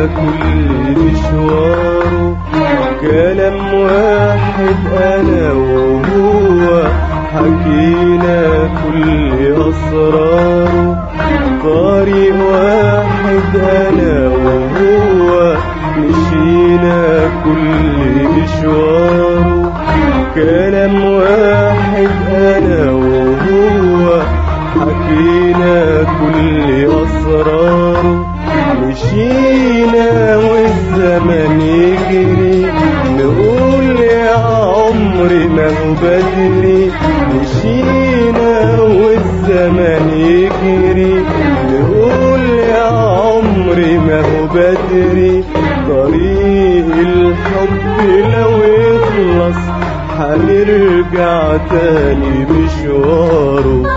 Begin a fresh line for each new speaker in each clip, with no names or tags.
كل مشواره كلام واحد انا وهو حكينا كل اسراره طريق واحد انا وهو مشينا كل مشواره كلام واحد انا وهو حكينا كل اسراره مشينا والزمن يجري نقول يا عمري ما هو بدري مشينا والزمن يجري نقول يا عمري ما هو بدري طريق الحب لو يخلص هنرجع تاني مشواره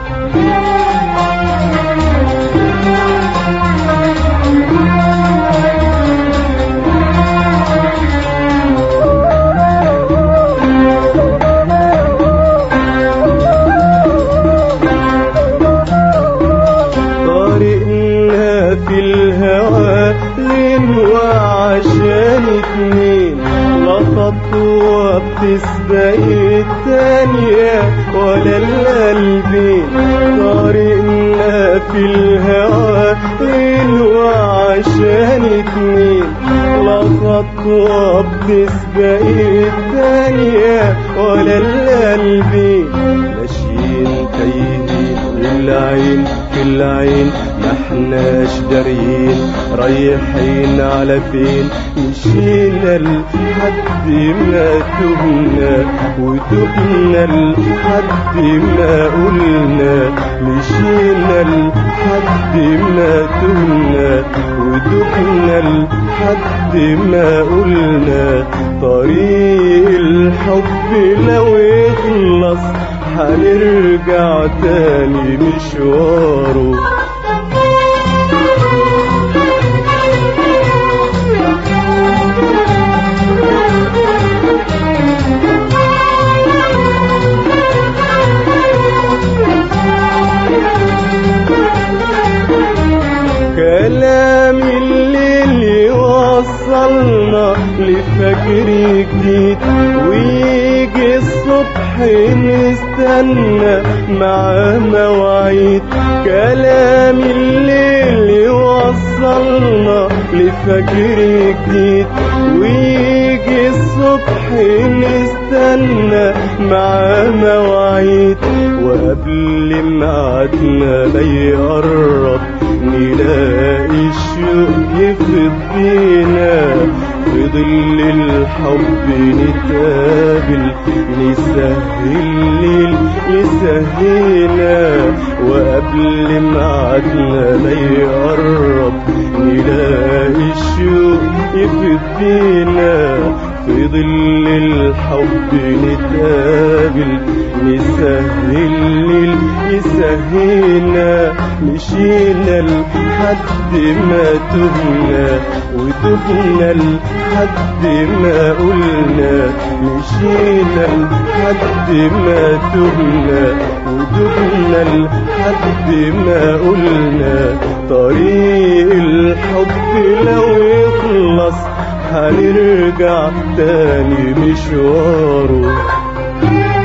طريقنا في الهوى لين وعشان اتنين لا خطوة بتسبق التانية ولا القلبين طريقنا في الهوى لين وعشان اتنين لا خطوة بتسبق التانية ولا القلبين ماشيين تايهين والعين في العين ما احناش دارين رايحين على فين مشينا لحد ما تهنا وتهنا لحد ما قلنا مشينا لحد ما تهنا وتهنا لحد ما قلنا طريق الحب لو يخلص هنرجع تاني مشواره كلام الليل يوصلنا لفجر جديد ويجي الصبح نستنى مع مواعيد كلام الليل يوصلنا لفجر جديد ويجي الصبح نستنى مع مواعيد وقبل ميعادنا ما يقرب نلاقي الشوق يفضينا في ظل الحب نتقابل نسهل الليل نسهينا وقبل ميعادنا ما يقرب نلاقي الشوق يفضينا في ظل الحب نتقابل نسهل الليل يسهينا مشينا لحد ما تهنا وتهنا لحد ما قلنا مشينا لحد ما تهنا وتهنا لحد ما قلنا طريق الحب لو يخلص هنرجع تاني مشواره